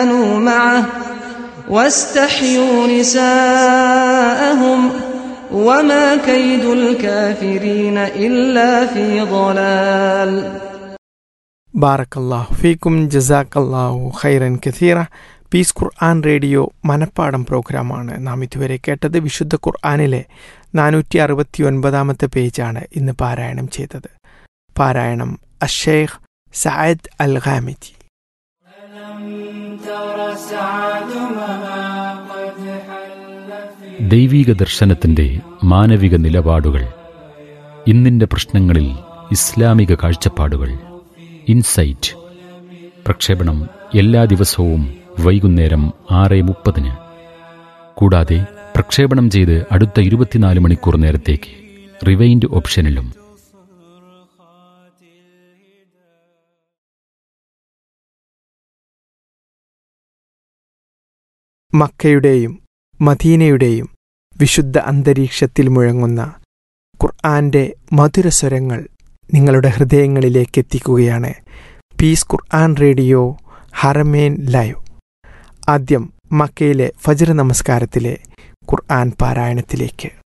كانوا معه واستحيوا نساءهم وما كيد الكافرين إلا في ضلال ബാറക്കല്ലാഹു ഫീക്കും ജസാക്കല്ലാഹു ഖൈറൻ കഥീറ പീസ് ഖുർആൻ റേഡിയോ മനപ്പാടം പ്രോഗ്രാമാണ് നാം ഇതുവരെ കേട്ടത് വിശുദ്ധ ഖുർആാനിലെ നാനൂറ്റി അറുപത്തി ഒൻപതാമത്തെ പേജാണ് ഇന്ന് പാരായണം ചെയ്തത് പാരായണം അഷേഖ് സയദ് അൽ ഖാമിജി ദൈവീക ദർശനത്തിന്റെ മാനവിക നിലപാടുകൾ ഇന്നിന്റെ പ്രശ്നങ്ങളിൽ ഇസ്ലാമിക കാഴ്ചപ്പാടുകൾ ഇൻസൈറ്റ് പ്രക്ഷേപണം എല്ലാ ദിവസവും വൈകുന്നേരം ആറ് മുപ്പതിന് കൂടാതെ പ്രക്ഷേപണം ചെയ്ത് അടുത്ത ഇരുപത്തിനാല് മണിക്കൂർ നേരത്തേക്ക് റിവൈൻഡ് ഓപ്ഷനിലും മക്കയുടെയും മദീനയുടെയും വിശുദ്ധ അന്തരീക്ഷത്തിൽ മുഴങ്ങുന്ന ഖുർആന്റെ മധുരസ്വരങ്ങൾ നിങ്ങളുടെ ഹൃദയങ്ങളിലേക്ക് എത്തിക്കുകയാണ് peace Quran radio Haramain live ആദ്യം മക്കയിലെ ഫജ്ർ നമസ്കാരത്തിലെ ഖുർആൻ പാരായണത്തിലേക്ക്